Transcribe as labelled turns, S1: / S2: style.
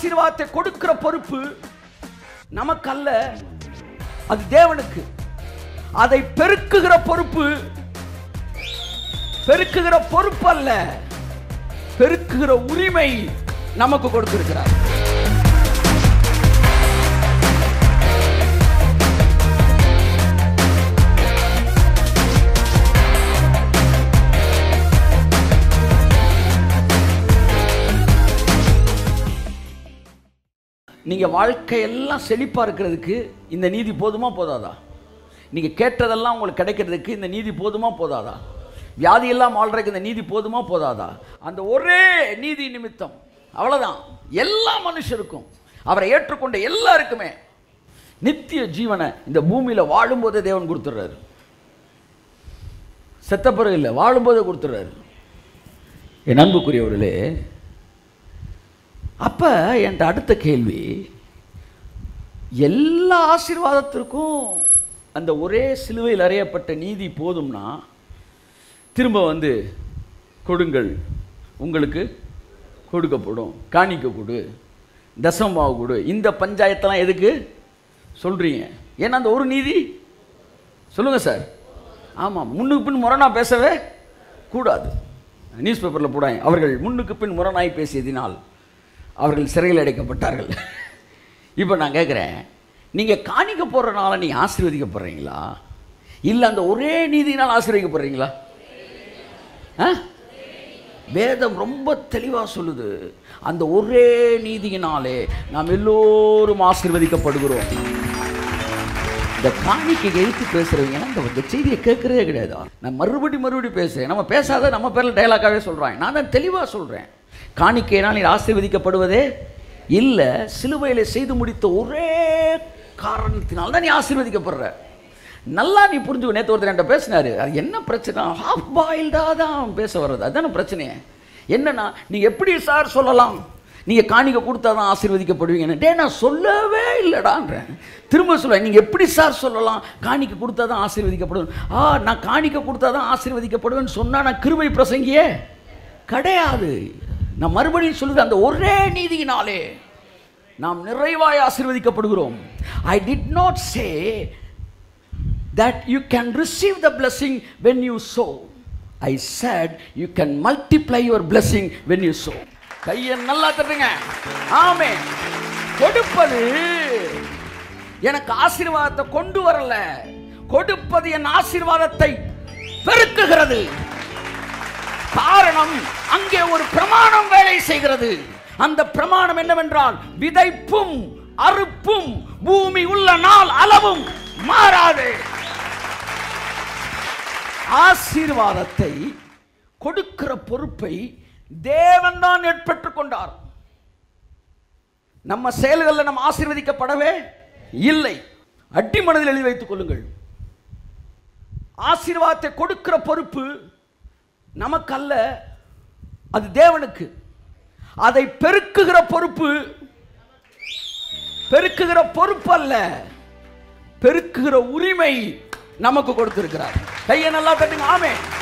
S1: ஆசீர்வாதத்தை கொடுக்கிற பொறுப்பு நமக்கல்ல அது தேவனுக்கு அதை பெருக்குகிற பொறுப்பு பெருக்குகிற பொறுப்பு அல்ல பெருக்குகிற உரிமை நமக்கு கொடுத்திருக்கிறார் நீங்க வாழ்க்கையெல்லாம் செழிப்பா இருக்கிறதுக்கு இந்த நீதி போதுமா போதாதா நீங்க கேட்டதெல்லாம் உங்களுக்கு கிடைக்கிறதுக்கு இந்த நீதி போதுமா போதாதா வியாதியெல்லாம் வாழ்றதுக்கு இந்த நீதி போதுமா போதாதா அந்த ஒரே நீதி நிமித்தம் அவ்வளவுதான் எல்லா மனுஷருக்கும் அவரை ஏற்றுக்கொண்ட எல்லாருக்குமே நித்திய ஜீவனை இந்த பூமியில வாழும்போதே தேவன் கொடுத்துட்றாரு செத்த பிறகு இல்லை வாழும்போதே கொடுத்துட்றாரு என் அன்புக்குரியவர்களே அப்போ என்கிட்ட அடுத்த கேள்வி எல்லா ஆசீர்வாதத்திற்கும் அந்த ஒரே சிலுவையில் அறையப்பட்ட நீதி போதும்னா திரும்ப வந்து கொடுங்கள் உங்களுக்கு கொடுக்கப்படும் காணிக்க கொடு தசமாவு கொடு இந்த பஞ்சாயத்தெல்லாம் எதுக்கு சொல்கிறீங்க ஏன்னா அந்த ஒரு நீதி சொல்லுங்கள் சார் ஆமாம் முன்னுக்கு பின் முரணா பேசவே கூடாது நியூஸ் பேப்பரில் போடாங்க அவர்கள் முன்னுக்கு பின் முரணாய் பேசியதினால் அவர்கள் சிறையில் அடைக்கப்பட்டார்கள் இப்போ நான் கேட்குறேன் நீங்கள் காணிக்க போடுறனால நீங்கள் ஆசீர்வதிக்கப்படுறீங்களா இல்லை அந்த ஒரே நீதியினால் ஆசீர்வதிக்கப்படுறீங்களா ஆ வேதம் ரொம்ப தெளிவாக சொல்லுது அந்த ஒரே நீதியினாலே நாம் எல்லோரும் ஆசீர்வதிக்கப்படுகிறோம் இந்த காணிக்கை எழுத்து பேசுறவங்க இந்த இந்த செய்தியை கேட்கறதே கிடையாது நான் மறுபடி மறுபடி பேசுறேன் நம்ம பேசாத நம்ம பேரில் டைலாக்காகவே சொல்கிறாங்க நான் தான் தெளிவாக சொல்கிறேன் காணிக்கையினால் நீ ஆசீர்வதிக்கப்படுவதே இல்லை சிலுவையில் செய்து முடித்த ஒரே காரணத்தினால் தான் நீ ஆசீர்வதிக்கப்படுற நல்லா நீ புரிஞ்சு நேற்று ஒருத்தர் என்கிட்ட பேசினாரு அது என்ன பிரச்சனை ஹாஃப் பாயில்டாக தான் பேச வர்றது அதுதானே பிரச்சனையே என்னன்னா நீங்கள் எப்படி சார் சொல்லலாம் நீங்கள் காணிக்க கொடுத்தா தான் ஆசீர்வதிக்கப்படுவீங்கன்னு டே நான் சொல்லவே இல்லைடான்றேன் திரும்ப சொல்ல நீங்கள் எப்படி சார் சொல்லலாம் காணிக்க கொடுத்தா தான் ஆசீர்வதிக்கப்படுவேன் ஆ நான் காணிக்க கொடுத்தா தான் ஆசீர்வதிக்கப்படுவேன்னு சொன்னால் நான் கிருபை பிரசங்கியே கிடையாது நான் மறுபடியும் சொல்லுது அந்த ஒரே நீதியினாலே நாம் நிறைவாய் ஆசீர்வதிக்கப்படுகிறோம் I did not say that you can receive the blessing when you sow. I said you can multiply your blessing when you sow. கையை நல்லா தட்டுங்க ஆமே கொடுப்பது எனக்கு ஆசீர்வாதத்தை கொண்டு வரல கொடுப்பது என் ஆசீர்வாதத்தை பெருக்குகிறது காரணம் அங்கே ஒரு பிரமாணம் வேலை செய்கிறது அந்த பிரமாணம் என்னவென்றால் விதைப்பும் அறுப்பும் பூமி உள்ள நாள் அளவும் மாறாது ஆசீர்வாதத்தை கொடுக்கிற பொறுப்பை தேவன் தான் ஏற்பட்டுக் கொண்டார் நம்ம செயல்களில் நம்ம ஆசீர்வதிக்கப்படவே இல்லை அட்டி மனதில் எழுதி வைத்துக் கொள்ளுங்கள் ஆசீர்வாதத்தை கொடுக்கிற பொறுப்பு நமக்கல்ல அது தேவனுக்கு அதை பெருக்குகிற பொறுப்பு பெருக்குகிற பொறுப்பு அல்ல பெருக்குகிற உரிமை நமக்கு கொடுத்திருக்கிறார் கையை நல்லா தட்டுங்க ஆமே